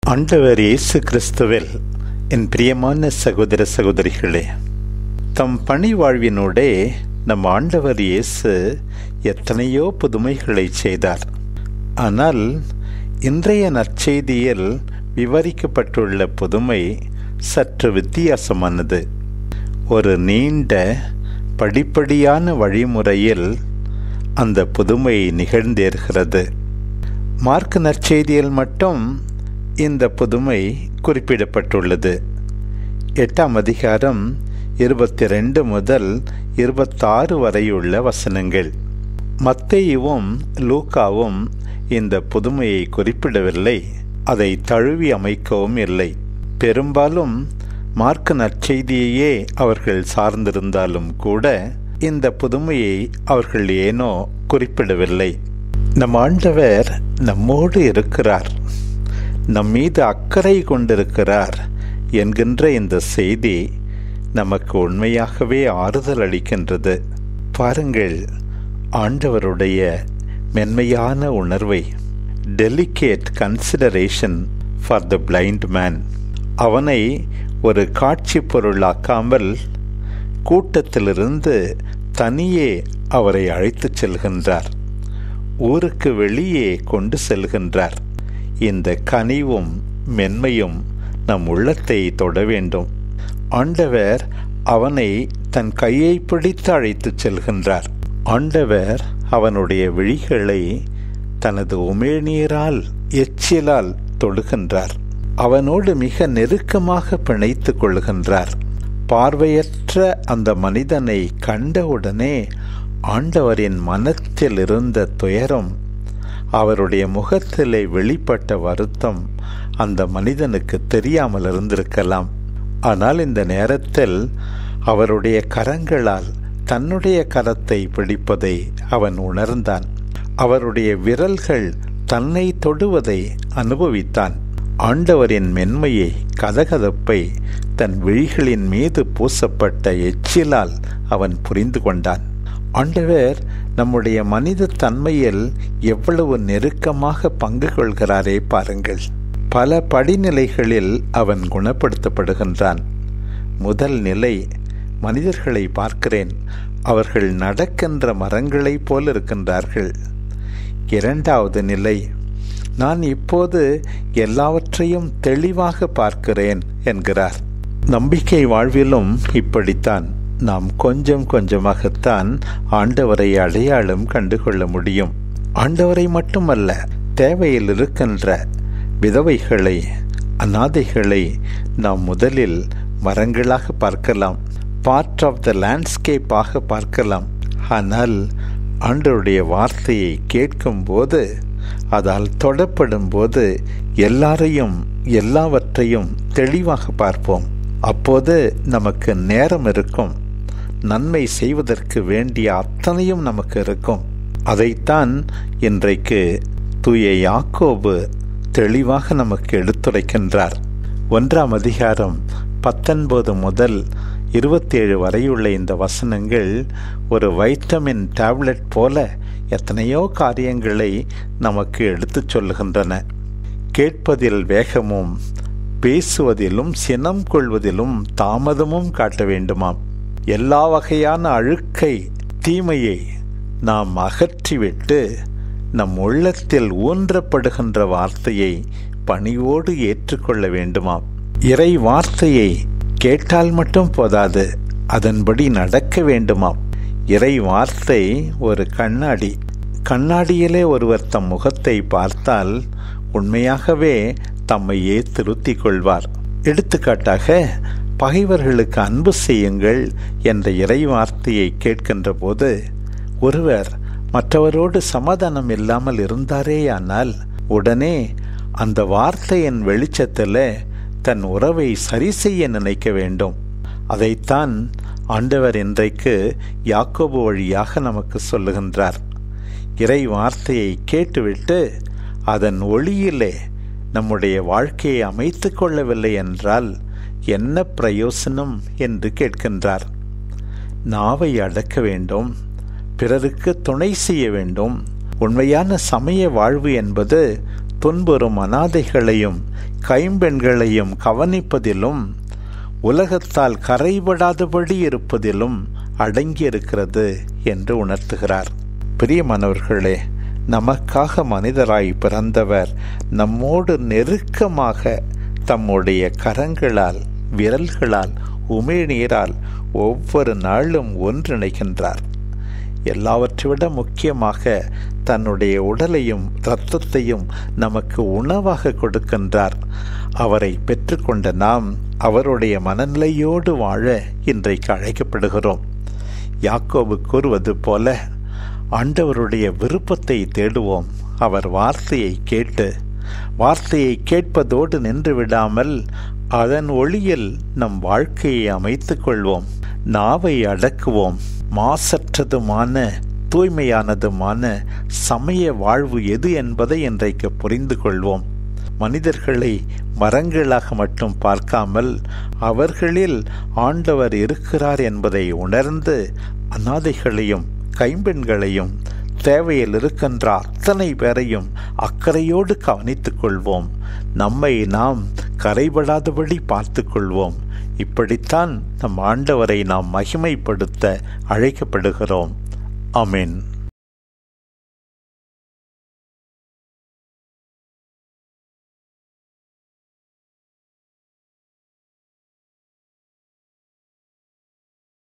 ஆண்டவர் இயேசு கிறிஸ்துவில் என் பிரியமான சகோதர சகோதரிகளே தம் பணி வாழ்வினூடே நம் ஆண்டவர் இயேசு எத்தனையோ புதுமைகளை செய்தார் ஆனால் இன்றைய நற்செய்தியில் விவரிக்கப்பட்டுள்ள புதுமை சற்று வித்தியாசமானது ஒரு நீண்ட படிப்படியான வழிமுறையில் அந்த புதுமை நிகழ்ந்தேறுகிறது மார்க் நற்செய்தியில் மட்டும் இந்த புதுமை குறிப்பிடப்பட்டுள்ளது எட்டாம் அதிகாரம் இருபத்தி ரெண்டு முதல் இருபத்தாறு வரையுள்ள வசனங்கள் மத்தேயுவும் லூக்காவும் இந்த புதுமையை குறிப்பிடவில்லை அதை தழுவி அமைக்கவும் இல்லை பெரும்பாலும் மார்க்க நற்செய்தியையே அவர்கள் சார்ந்திருந்தாலும் கூட இந்த புதுமையை அவர்கள் ஏனோ குறிப்பிடவில்லை நம் ஆண்டவர் நம்மோடு இருக்கிறார் நம் மீது அக்கறை கொண்டிருக்கிறார் என்கின்ற இந்த செய்தி நமக்கு உண்மையாகவே ஆறுதல் அளிக்கின்றது பாருங்கள் ஆண்டவருடைய மென்மையான உணர்வை delicate consideration for the blind man அவனை ஒரு காட்சி பொருளாக்காமல் கூட்டத்திலிருந்து தனியே அவரை அழைத்துச் செல்கின்றார் ஊருக்கு வெளியே கொண்டு செல்கின்றார் இந்த கனிவும் மென்மையும் நம் உள்ளத்தை தொட வேண்டும் ஆண்டவர் அவனை தன் கையை பிடித்து அழைத்துச் செல்கின்றார் ஆண்டவர் அவனுடைய விழிகளை தனது உமிழ்நீரால் எச்சிலால் தொடுகின்றார் அவனோடு மிக நெருக்கமாக பிணைத்து கொள்கின்றார் பார்வையற்ற அந்த மனிதனை கண்டவுடனே ஆண்டவரின் மனத்தில் இருந்த துயரம் அவருடைய முகத்திலே வெளிப்பட்ட வருத்தம் அந்த மனிதனுக்கு தெரியாமல் இருந்திருக்கலாம் ஆனால் இந்த நேரத்தில் அவருடைய கரங்களால் தன்னுடைய கரத்தை பிடிப்பதை அவன் உணர்ந்தான் அவருடைய விரல்கள் தன்னை தொடுவதை அனுபவித்தான் ஆண்டவரின் மென்மையை கதகதப்பை தன் விழிகளின் மீது பூசப்பட்ட எச்சிலால் அவன் புரிந்து கொண்டான் ஆண்டவர் நம்முடைய மனித தன்மையில் எவ்வளவு நெருக்கமாக பங்கு கொள்கிறாரே பாருங்கள் பல படிநிலைகளில் அவன் குணப்படுத்தப்படுகின்றான் முதல் நிலை மனிதர்களை பார்க்கிறேன் அவர்கள் நடக்கின்ற மரங்களைப் போல் இருக்கின்றார்கள் இரண்டாவது நிலை நான் இப்போது எல்லாவற்றையும் தெளிவாக பார்க்கிறேன் என்கிறார் நம்பிக்கை வாழ்விலும் இப்படித்தான் நாம் கொஞ்சம் கொஞ்சமாகத்தான் ஆண்டவரை அடையாளம் கண்டுகொள்ள முடியும் ஆண்டவரை மட்டுமல்ல தேவையில் இருக்கின்ற விதவைகளை அநாதைகளை நாம் முதலில் மரங்களாக பார்க்கலாம் பார்ட் ஆஃப் த லேண்ட்ஸ்கேப்பாக பார்க்கலாம் ஆனால் ஆண்டவருடைய வார்த்தையை கேட்கும்போது அதால் தொடப்படும் போது எல்லாரையும் எல்லாவற்றையும் தெளிவாக பார்ப்போம் அப்போது நமக்கு நேரம் இருக்கும் நன்மை செய்வதற்கு வேண்டிய அத்தனையும் நமக்கு இருக்கும் அதைத்தான் இன்றைக்கு தூய யாக்கோபு தெளிவாக நமக்கு எடுத்துரைக்கின்றார் ஒன்றாம் அதிகாரம் பத்தொன்பது முதல் இருபத்தேழு வரையுள்ள இந்த வசனங்கள் ஒரு வைட்டமின் டேப்லெட் போல எத்தனையோ காரியங்களை நமக்கு எடுத்துச் சொல்லுகின்றன கேட்பதில் வேகமும் பேசுவதிலும் சினம் கொள்வதிலும் தாமதமும் காட்ட வேண்டுமாம் எல்லா வகையான அழுக்கை தீமையை நாம் அகற்றிவிட்டு நம் உள்ளத்தில் ஊன்றப்படுகின்ற வார்த்தையை பணிவோடு ஏற்றுக்கொள்ள வேண்டுமாம் இறை வார்த்தையை கேட்டால் மட்டும் போதாது அதன்படி நடக்க வேண்டுமாம் இறை வார்த்தை ஒரு கண்ணாடி கண்ணாடியிலே ஒருவர் தம் முகத்தை பார்த்தால் உண்மையாகவே தம்மையே திருத்தி கொள்வார் எடுத்துக்காட்டாக பகைவர்களுக்கு அன்பு செய்யுங்கள் என்ற இறை வார்த்தையை கேட்கின்ற போது ஒருவர் மற்றவரோடு சமாதானம் இல்லாமல் இருந்தாரேயானால் உடனே அந்த வார்த்தையின் வெளிச்சத்தில் தன் உறவை சரி செய்ய நினைக்க வேண்டும் அதைத்தான் ஆண்டவர் இன்றைக்கு யாக்கோபு வழியாக நமக்கு சொல்லுகின்றார் இறை வார்த்தையை கேட்டுவிட்டு அதன் ஒளியிலே நம்முடைய வாழ்க்கையை அமைத்து கொள்ளவில்லை என்றால் என்ன பிரயோசனம் என்று கேட்கின்றார் நாவை அடக்க வேண்டும் பிறருக்கு துணை செய்ய வேண்டும் உண்மையான சமய வாழ்வு என்பது துன்புறும் அனாதைகளையும் கைம்பெண்களையும் கவனிப்பதிலும் உலகத்தால் கரைபடாதபடி இருப்பதிலும் அடங்கியிருக்கிறது என்று உணர்த்துகிறார் பிரியமானவர்களே நமக்காக மனிதராய் பிறந்தவர் நம்மோடு நெருக்கமாக தம்முடைய கரங்களால் விரல்களால் உமிழ்நீரால் ஒவ்வொரு நாளும் ஒன்றிணைகின்றார் எல்லாவற்றைவிட முக்கியமாக தன்னுடைய உடலையும் இரத்தத்தையும் நமக்கு உணவாக கொடுக்கின்றார் அவரை பெற்றுக்கொண்ட நாம் அவருடைய மனநிலையோடு வாழ இன்றைக்கு அழைக்கப்படுகிறோம் யாக்கோபு கூறுவது போல ஆண்டவருடைய விருப்பத்தை தேடுவோம் அவர் வார்த்தையை கேட்டு வார்த்தையை கேட்பதோடு நின்று விடாமல் அதன் ஒளியில் நம் வாழ்க்கையை அமைத்துக் கொள்வோம் நாவை அடக்குவோம் மாசற்றதுமான தூய்மையானதுமான சமய வாழ்வு எது என்பதை இன்றைக்கு புரிந்து கொள்வோம் மனிதர்களை மரங்களாக மட்டும் பார்க்காமல் அவர்களில் ஆண்டவர் இருக்கிறார் என்பதை உணர்ந்து அநாதைகளையும் கைம்பெண்களையும் தேவையில் இருக்கின்ற அத்தனை பேரையும் அக்கறையோடு கவனித்துக் கொள்வோம் நம்மை நாம் கரைபடாதபடி பார்த்து கொள்வோம் இப்படித்தான் நம் ஆண்டவரை நாம் மகிமைப்படுத்த அழைக்கப்படுகிறோம் அமீன்